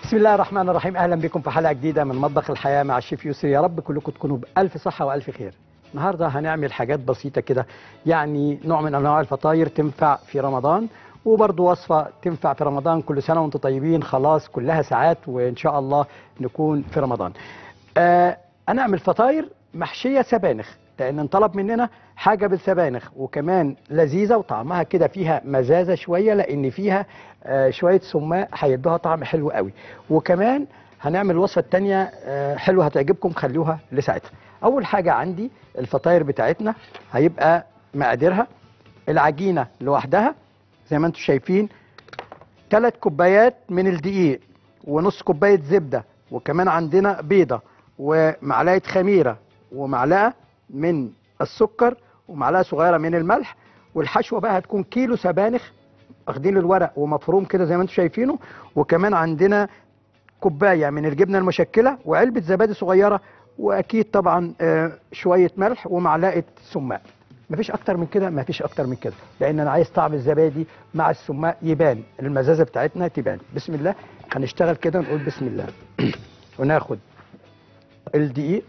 بسم الله الرحمن الرحيم اهلا بكم في حلقه جديده من مطبخ الحياه مع الشيف يسري يا رب كلكم تكونوا بالف صحه والف خير النهارده هنعمل حاجات بسيطه كده يعني نوع من انواع الفطاير تنفع في رمضان وبرضه وصفه تنفع في رمضان كل سنه وانتم طيبين خلاص كلها ساعات وان شاء الله نكون في رمضان آه انا اعمل فطاير محشيه سبانخ لان انطلب مننا حاجه بالسبانخ وكمان لذيذه وطعمها كده فيها مزازه شويه لان فيها آه شويه سماء هيدوها طعم حلو قوي وكمان هنعمل الوصفه الثانيه آه حلوه هتعجبكم خلوها لساعتها اول حاجه عندي الفطاير بتاعتنا هيبقى مقاديرها العجينه لوحدها زي ما انتم شايفين ثلاث كوبايات من الدقيق ونص كوبايه زبده وكمان عندنا بيضه ومعلقه خميره ومعلقه من السكر ومعلقه صغيره من الملح والحشوه بقى هتكون كيلو سبانخ واخدين الورق ومفروم كده زي ما انتم شايفينه وكمان عندنا كوبايه من الجبنه المشكله وعلبه زبادي صغيره واكيد طبعا آه، شويه ملح ومعلقه سماق مفيش اكتر من كده مفيش اكتر من كده لان انا عايز طعم الزبادي مع السماق يبان المزازه بتاعتنا تبان بسم الله هنشتغل كده نقول بسم الله وناخد الدقيق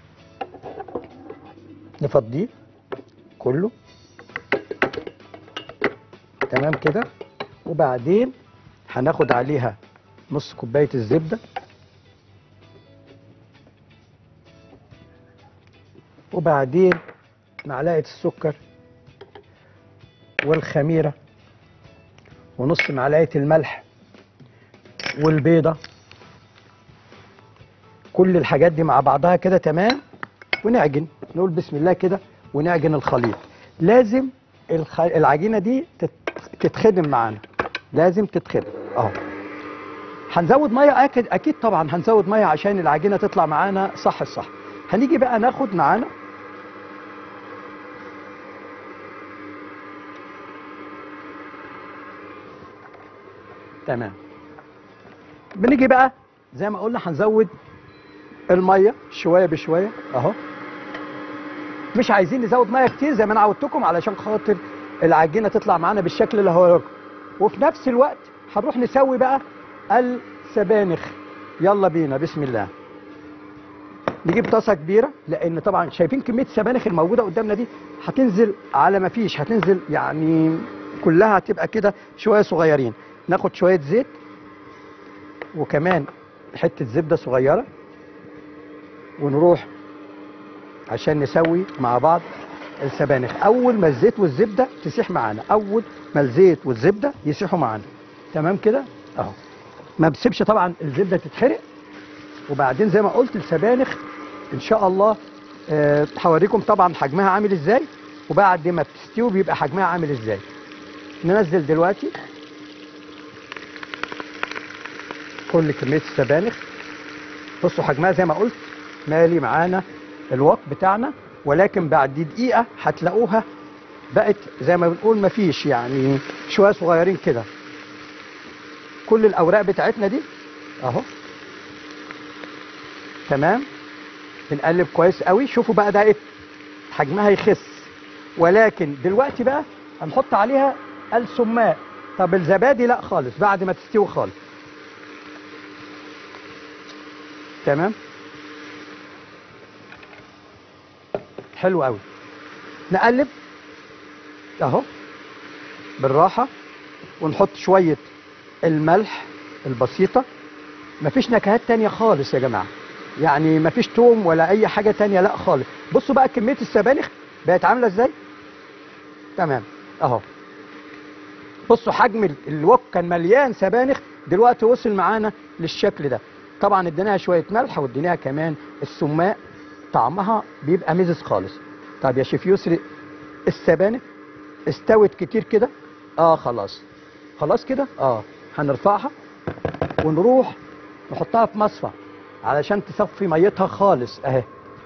نفضيه كله تمام كده وبعدين هناخد عليها نص كوبايه الزبده وبعدين معلقه السكر والخميره ونص معلقه الملح والبيضه كل الحاجات دي مع بعضها كده تمام ونعجن نقول بسم الله كده ونعجن الخليط لازم الخ... العجينه دي تت... تتخدم معانا لازم تتخدم اهو هنزود ميه اكيد اكيد طبعا هنزود ميه عشان العجينه تطلع معانا صح الصح هنيجي بقى ناخد معانا تمام بنيجي بقى زي ما قلنا هنزود الميه شويه بشويه اهو مش عايزين نزود ميه كتير زي ما انا عودتكم علشان خاطر العجينه تطلع معانا بالشكل اللي هو لكم وفي نفس الوقت هنروح نسوي بقى السبانخ يلا بينا بسم الله نجيب طاسه كبيره لان طبعا شايفين كميه السبانخ الموجوده قدامنا دي هتنزل على ما فيش هتنزل يعني كلها هتبقى كده شويه صغيرين ناخد شويه زيت وكمان حته زبده صغيره ونروح عشان نسوي مع بعض السبانخ اول ما الزيت والزبده تسيح معانا اول ما الزيت والزبده يسيحوا معانا تمام كده اهو ما بسيبش طبعا الزبده تتحرق وبعدين زي ما قلت السبانخ ان شاء الله آه، هوريكم طبعا حجمها عامل ازاي وبعد ما بتستوي بيبقى حجمها عامل ازاي ننزل دلوقتي كل كميه السبانخ بصوا حجمها زي ما قلت مالي معانا الوق بتاعنا ولكن بعد دقيقه هتلاقوها بقت زي ما بنقول مفيش يعني شويه صغيرين كده كل الاوراق بتاعتنا دي اهو تمام بنقلب كويس قوي شوفوا بقى ده ايه حجمها يخس ولكن دلوقتي بقى هنحط عليها السماق طب الزبادي لا خالص بعد ما تستوي خالص تمام حلو قوي نقلب اهو بالراحه ونحط شويه الملح البسيطه مفيش نكهات تانية خالص يا جماعه يعني مفيش توم ولا اي حاجه تانية لا خالص بصوا بقى كميه السبانخ بقت عامله ازاي تمام اهو بصوا حجم ال- الوك كان مليان سبانخ دلوقتي وصل معانا للشكل ده طبعا اديناها شويه ملح واديناها كمان السماق طعمها بيبقى مزز خالص طب يا شيف يسري السبانخ استوت كتير كده اه خلاص خلاص كده اه هنرفعها ونروح نحطها في مصفى علشان تصفي ميتها خالص اهي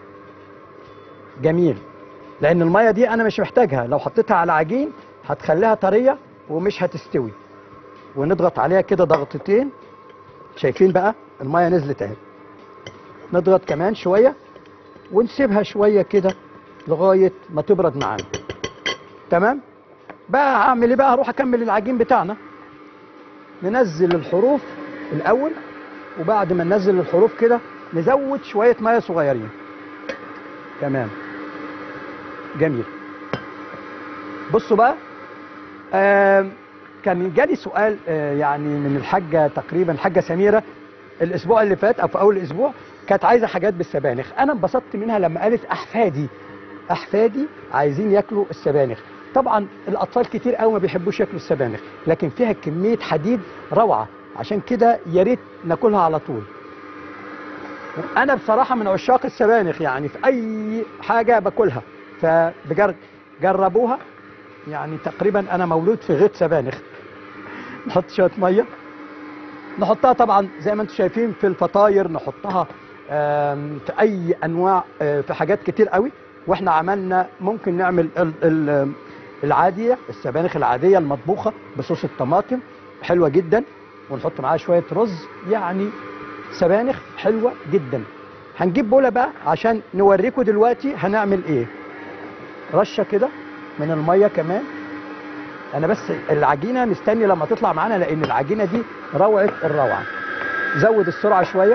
جميل لان الميه دي انا مش محتاجها لو حطيتها على عجين هتخليها طريه ومش هتستوي ونضغط عليها كده ضغطتين شايفين بقى الميه نزلت اهي نضغط كمان شويه ونسيبها شويه كده لغايه ما تبرد معانا تمام بقى هعمل ايه بقى هروح اكمل العجين بتاعنا ننزل الحروف الاول وبعد ما ننزل الحروف كده نزود شويه ميه صغيرين تمام جميل بصوا بقى آه كان جالي سؤال آه يعني من الحاجه تقريبا الحاجه سميره الاسبوع اللي فات او في اول الاسبوع كانت عايزه حاجات بالسبانخ انا انبسطت منها لما قالت احفادي احفادي عايزين ياكلوا السبانخ طبعا الاطفال كتير قوي ما بيحبوش ياكلوا السبانخ لكن فيها كميه حديد روعه عشان كده يا ريت ناكلها على طول انا بصراحه من عشاق السبانخ يعني في اي حاجه باكلها فبجرب جربوها يعني تقريبا انا مولود في غيط سبانخ نحط شويه ميه نحطها طبعا زي ما انتم شايفين في الفطاير نحطها آم، في اي انواع آه، في حاجات كتير قوي واحنا عملنا ممكن نعمل ال- ال- العاديه السبانخ العاديه المطبوخه بصوص الطماطم حلوه جدا ونحط معاها شويه رز يعني سبانخ حلوه جدا هنجيب بوله بقى عشان نوريكم دلوقتي هنعمل ايه رشه كده من الميه كمان انا بس العجينه مستني لما تطلع معانا لان العجينه دي روعه الروعه زود السرعه شويه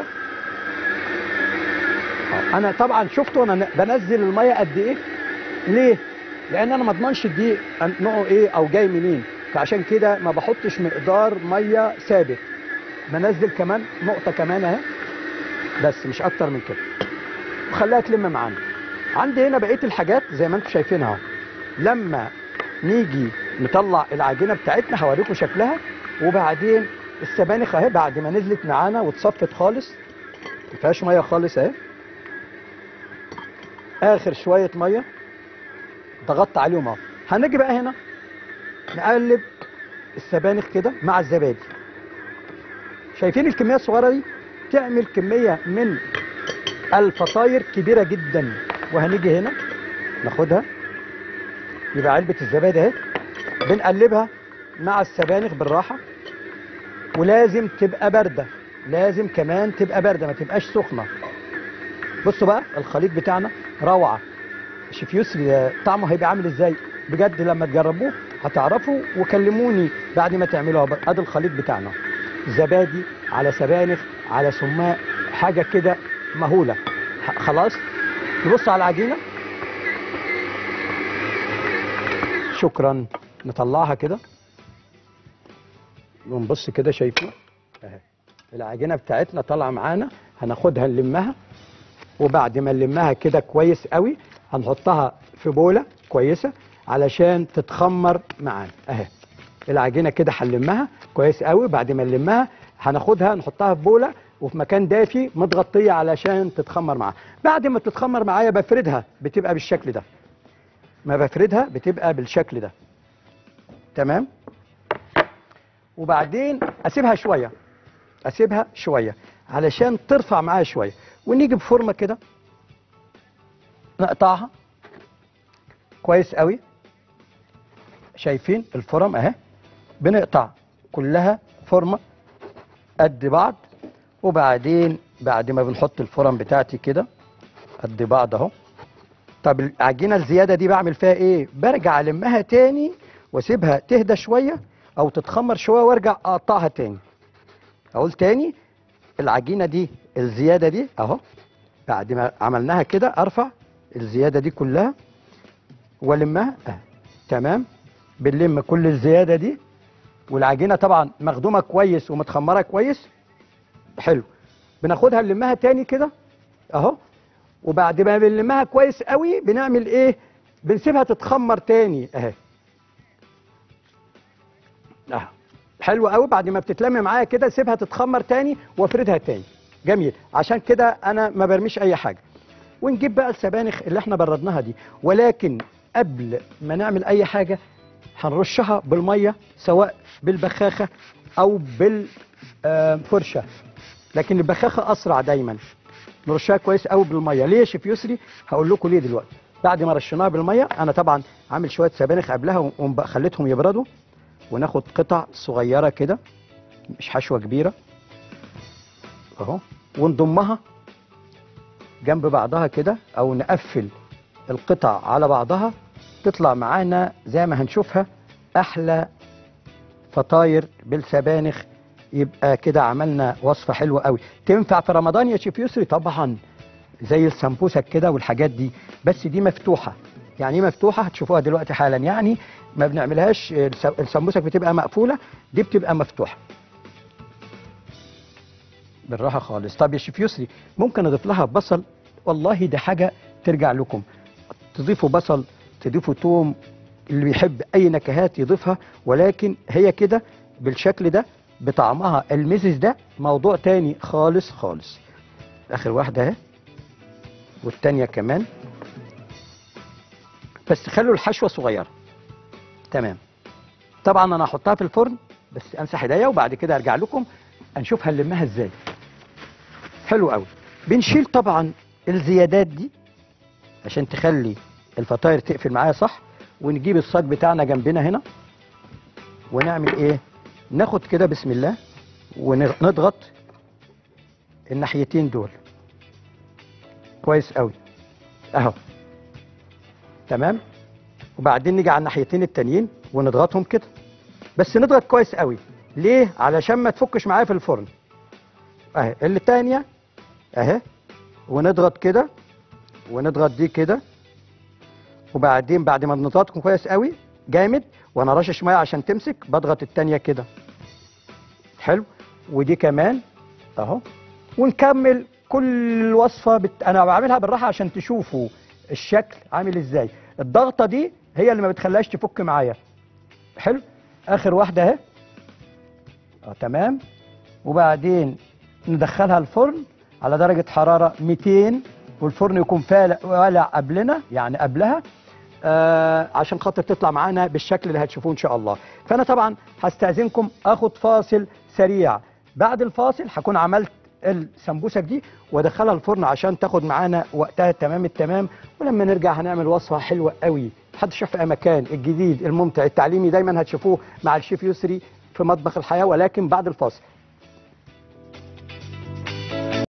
آه، انا طبعا شفتوا انا بنزل الميه قد ايه ليه لان انا ما اضمنش الدقيق نوعه ايه او جاي منين فعشان كده ما بحطش مقدار ميه ثابت بنزل كمان نقطه كمان اهي بس مش اكتر من كده وخليها تلم معانا عندي هنا بقيه الحاجات زي ما انتم شايفينها اهو لما نيجي نطلع العجينه بتاعتنا هوريكم شكلها وبعدين السبانخ اهي بعد ما نزلت معانا واتصفت خالص ما فيهاش ميه خالص اهي اخر شويه ميه ضغطت عليهم اهو هنيجي بقى هنا نقلب السبانخ كده مع الزبادي شايفين الكميه الصغيره دي تعمل كميه من الفطاير كبيره جدا وهنيجي هنا ناخدها يبقى علبه الزبادي اهي بنقلبها مع السبانخ بالراحه ولازم تبقى بارده لازم كمان تبقى بارده ما تبقاش سخنه بصوا بقى الخليط بتاعنا روعه شيف يسري ده طعمه هيبقى عامل ازاي بجد لما تجربوه هتعرفوا وكلموني بعد ما تعملوها بقى. ادي الخليط بتاعنا زبادي على سبانخ على سماق حاجه كده مهوله ح- خلاص نبص على العجينه شكرا نطلعها كده ونبص كده شايفين اهي العجينه بتاعتنا طالعه معانا هناخدها نلمها وبعد ما نلمها كده كويس قوي هنحطها في بوله كويسه علشان تتخمر معانا اهي العجينه كده هنلمها كويس قوي بعد ما نلمها هناخدها نحطها في بوله وفي مكان دافي متغطيه علشان تتخمر معاها بعد ما تتخمر معايا بفردها بتبقى بالشكل ده ما بفردها بتبقى بالشكل ده تمام وبعدين اسيبها شويه اسيبها شويه علشان ترفع معايا شويه ونيجي بفورمه كده نقطعها كويس قوي شايفين الفرم اهي بنقطع كلها فورمه قد بعض وبعدين بعد ما بنحط الفرم بتاعتي كده قد بعض اهو طب العجينه الزياده دي بعمل فيها ايه برجع المها تاني واسيبها تهدى شويه او تتخمر شويه وارجع اقطعها تاني اقول تاني العجينه دي الزياده دي اهو بعد ما عملناها كده ارفع الزياده دي كلها والمها اه تمام بنلم كل الزياده دي والعجينه طبعا مخدومه كويس ومتخمره كويس حلو بناخدها نلمها تاني كده اهو وبعد ما بنلمها كويس قوي بنعمل ايه بنسيبها تتخمر تاني اهي اه حلو قوي بعد ما بتتلم معايا كده سيبها تتخمر تاني وافردها تاني جميل عشان كده انا ما برميش اي حاجه ونجيب بقى السبانخ اللي احنا بردناها دي ولكن قبل ما نعمل اي حاجه هنرشها بالميه سواء بالبخاخه او بالفرشه لكن البخاخه اسرع دايما نرشها كويس قوي بالميه ليه يا شيف يسري هقول لكم ليه دلوقتي بعد ما رشيناها بالميه انا طبعا عامل شويه سبانخ قبلها وخليتهم يبردوا وناخد قطع صغيره كده مش حشوه كبيره اهو ونضمها جنب بعضها كده او نقفل القطع على بعضها تطلع معانا زي ما هنشوفها احلى فطاير بالسبانخ يبقى كده عملنا وصفه حلوه قوي تنفع في رمضان يا شيف يسري طبعا زي السمبوسك كده والحاجات دي بس دي مفتوحه يعني ايه مفتوحه هتشوفوها دلوقتي حالا يعني ما بنعملهاش الس- السمبوسك بتبقى مقفوله دي بتبقى مفتوحه بالراحه خالص طب يا شيف يسري ممكن اضيف لها بصل والله دي حاجه ترجع لكم تضيفوا بصل تضيفوا توم اللي بيحب اي نكهات يضيفها ولكن هي كده بالشكل ده بطعمها المزز ده موضوع تاني خالص خالص اخر واحده اهي والتانيه كمان بس خلوا الحشوه صغيره تمام طبعا انا هحطها في الفرن بس امسح ايديا وبعد كده ارجع لكم هنشوف هنلمها ازاي حلو قوي بنشيل طبعا الزيادات دي عشان تخلي الفطاير تقفل معايا صح ونجيب الصاج بتاعنا جنبنا هنا ونعمل ايه ناخد كده بسم الله ونضغط الناحيتين دول كويس قوي اهو تمام وبعدين نيجي على الناحيتين التانيين ونضغطهم كده بس نضغط كويس قوي ليه علشان ما تفكش معايا في الفرن اهي اللي التانية اهي ونضغط كده ونضغط دي كده وبعدين بعد ما بنضغطهم كويس قوي جامد وانا رشش ميه عشان تمسك بضغط التانية كده حلو ودي كمان اهو ونكمل كل وصفه بت... انا بعملها بالراحه عشان تشوفوا الشكل عامل ازاي الضغطه دي هي اللي ما بتخليهاش تفك معايا حلو اخر واحده اهي اه تمام وبعدين ندخلها الفرن على درجه حراره 200 والفرن يكون فالع والع قبلنا يعني قبلها آه عشان خاطر تطلع معانا بالشكل اللي هتشوفوه ان شاء الله فانا طبعا هستاذنكم اخد فاصل سريع بعد الفاصل هكون عملت السمبوسك دي وادخلها الفرن عشان تاخد معانا وقتها تمام التمام ولما نرجع هنعمل وصفه حلوه قوي محدش شاف في اي مكان الجديد الممتع التعليمي دايما هتشوفوه مع الشيف يسري في مطبخ الحياه ولكن بعد الفاصل